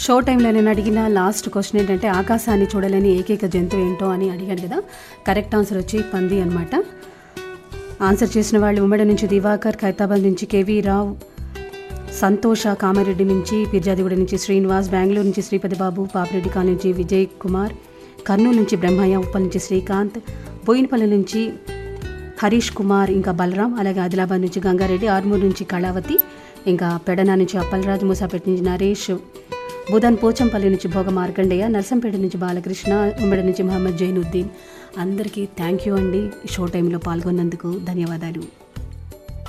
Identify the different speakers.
Speaker 1: show టైంలో నేను అడిగిన లాస్ట్ క్వశ్చన్ ఏంటంటే ఆకాశాన్ని చూడలేని ఏకైక జంతువు ఏంటో అని అడిగాను కదా కరెక్ట్ ఆన్సర్ వచ్చి పంది అనమాట ఆన్సర్ చేసిన వాళ్ళు ఉమ్మడి నుంచి దివాకర్ ఖైతాబాద్ నుంచి కేవీ రావు సంతోష కామారెడ్డి నుంచి పిర్జాదిగూడ నుంచి శ్రీనివాస్ బెంగళూరు నుంచి శ్రీపతి బాబు పాపిరెడ్డి కాలనీ నుంచి విజయ్ కుమార్ కర్నూలు నుంచి బ్రహ్మయ్య ఉప్పల్ నుంచి శ్రీకాంత్ బోయినపల్లి నుంచి హరీష్ కుమార్ ఇంకా బలరాం అలాగే ఆదిలాబాద్ నుంచి గంగారెడ్డి ఆర్మూర్ నుంచి కళావతి ఇంకా పెడన నుంచి అప్పలరాజు మూసాపేట నుంచి నరేష్ బుధన్ పోచంపల్లి నుంచి భోగ మార్కండేయ నర్సంపేట నుంచి బాలకృష్ణ ఉమ్మడి నుంచి మహమ్మద్ జైనుద్దీన్ అందరికీ థ్యాంక్ యూ అండి ఈ షో టైంలో పాల్గొన్నందుకు ధన్యవాదాలు